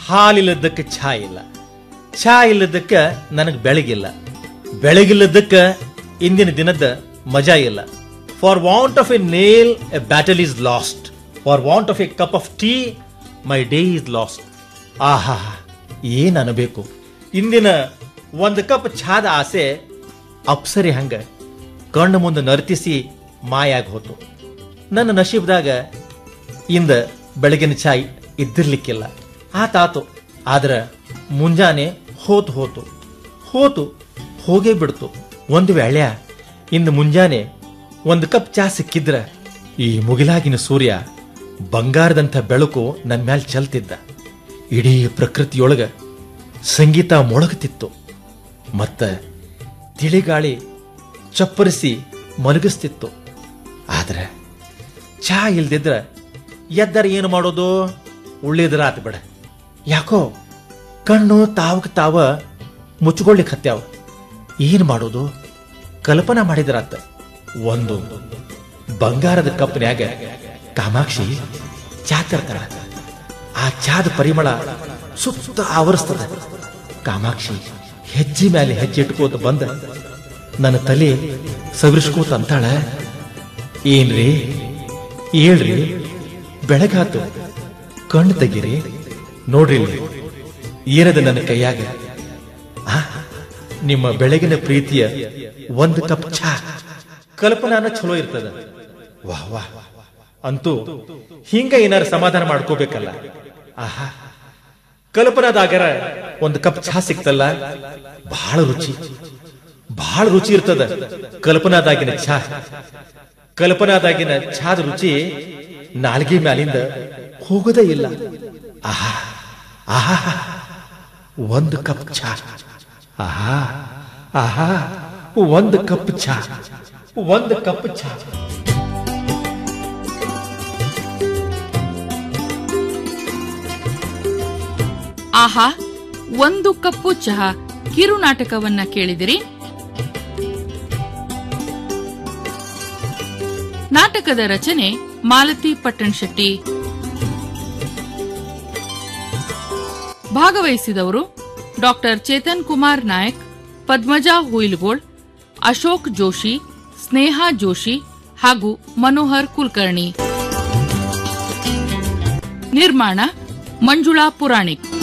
ಹಾಲಿಲ್ಲದಕ್ಕೆ ಛಾ ಇಲ್ಲ ಛಾ ಇಲ್ಲದಕ್ಕೆ ನನಗೆ ಬೆಳಗಿಲ್ಲ ಬೆಳಗಿಲ್ಲದಕ್ಕೆ ಇಂದಿನ ದಿನದ ಮಜಾ ಇಲ್ಲ for want of a nail a battle is lost for want of a cup of tea my day is lost ಆಹಾ ಏನ್ ಅನ್ಬೇಕು ಇಂದಿನ ಒಂದು ಕಪ್ ಛಾದ ಆಸೆ ಅಪ್ಸರಿ ಹಂಗ ಕಣ್ಣು ಮುಂದೆ ನರ್ತಿಸಿ ಮಾಯಾಗಿ ಹೋತು ನನ್ನ ನಶೀಬ್ದಾಗ ಇಂದ ಬೆಳಗಿನ ಚಾಯ್ ಇದ್ದಿರ್ಲಿಕ್ಕಿಲ್ಲ ಆತಾತು ಆದ್ರ ಮುಂಜಾನೆ ಹೋತು ಹೋತು ಹೋತು ಹೋಗೇ ಬಿಡ್ತು ಒಂದು ವೇಳೆ ಇಂದು ಮುಂಜಾನೆ ಒಂದು ಕಪ್ ಚಾ ಸಿಕ್ಕಿದ್ರ ಈ ಮುಗಿಲಾಗಿನ ಸೂರ್ಯ ಬಂಗಾರದಂಥ ಬೆಳಕು ನನ್ನ ಮ್ಯಾಲ್ ಚೆಲ್ತಿದ್ದ ಇಡೀ ಪ್ರಕೃತಿಯೊಳಗ ಸಂಗೀತ ಮೊಳಗುತ್ತಿತ್ತು ಮತ್ತ ತಿಳಿಗಾಳಿ ಚಪ್ಪರಿಸಿ ಮಲಗಿಸ್ತಿತ್ತು ಆದ್ರೆ ಚಾ ಇಲ್ದಿದ್ರ ಎದ್ದರ ಏನು ಮಾಡೋದು ಉಳ್ಳಿದ್ರ ಆತ್ ಬಿಡ ಯಾಕೋ ಕಣ್ಣು ತಾವಕ್ ತಾವ ಮುಚ್ಕೊಳ್ಳಿಕ್ ಹತ್ಯಾವ ಏನ್ ಮಾಡೋದು ಕಲ್ಪನಾ ಮಾಡಿದ್ರಾತ ಒಂದು ಬಂಗಾರದ ಕಪ್ನ್ಯಾಗ ಕಾಮಾಕ್ಷಿ ಚಾ ತರ್ತಾಳ ಆ ಚಾದ ಪರಿಮಳ ಸುತ್ತ ಆವರಿಸ್ತದ ಕಾಮಾಕ್ಷಿ ಹೆಜ್ಜೆ ಮೇಲೆ ಹೆಜ್ಜೆ ಇಟ್ಕೋತ ಬಂದ ನನ್ನ ತಲೆ ಸವಿರಿಸ್ಕೋತ ಅಂತಾಳ ಏನ್ರಿ ಹೇಳ್ರಿ ಬೆಳಗಾತು ಕಣ್ಣು ತೆಗೀರಿ ನೋಡ್ರಿ ಇಲ್ಲಿ. ಏನದ ನನ್ನ ಕೈಯಾಗ ಆ, ನಿಮ್ಮ ಬೆಳಗಿನ ಪ್ರೀತಿಯ ಒಂದು ಕಪ್ ಚಾ ಕಲ್ಪನಾನ ಚಲೋ ಇರ್ತದ ವಾಹ್ ವಾಹ್ ಅಂತೂ ಹಿಂಗ ಏನಾರ ಸಮಾಧಾನ ಮಾಡ್ಕೋಬೇಕಲ್ಲ ಆಹಾ ಕಲ್ಪನಾದಾಗರ ಒಂದು ಕಪ್ ಚಹಾ ಸಿಕ್ತಲ್ಲ ಬಹಳ ರುಚಿ ಬಹಳ ರುಚಿ ಇರ್ತದ ಕಲ್ಪನಾದಾಗಿನ ಚಹಾ ಕಲ್ಪನಾದಾಗಿನ ಛಾದ ರುಚಿ ನಾಲ್ಗೆ ಮ್ಯಾಲಿಂದ ಹೋಗೋದೇ ಇಲ್ಲ ಆಹಾ ಆಹಾ ಒಂದು ಕಪ್ ಚಹಾ ಆಹಾ ಆಹಾ ಒಂದು ಕಪ್ ಚಹಾ ಒಂದು ಕಪ್ ಚಹಾ ಆಹಾ ಒಂದು ಕಪ್ಪು ಚಹಾ ಕಿರು ನಾಟಕವನ್ನ ಕೇಳಿದಿರಿ ನಾಟಕದ ರಚನೆ ಮಾಲತಿ ಪಟ್ಟಣ್ ಶೆಟ್ಟಿ ಭಾಗವಹಿಸಿದವರು ಡಾಕ್ಟರ್ ಚೇತನ್ ಕುಮಾರ್ ನಾಯಕ್ ಪದ್ಮಜಾ ಹುಯಿಲ್ಗೋಳ್ ಅಶೋಕ್ ಜೋಶಿ ಸ್ನೇಹಾ ಜೋಶಿ ಹಾಗೂ ಮನೋಹರ್ ಕುಲಕರ್ಣಿ ನಿರ್ಮಾಣ ಮಂಜುಳಾ ಪುರಾಣಿಕ್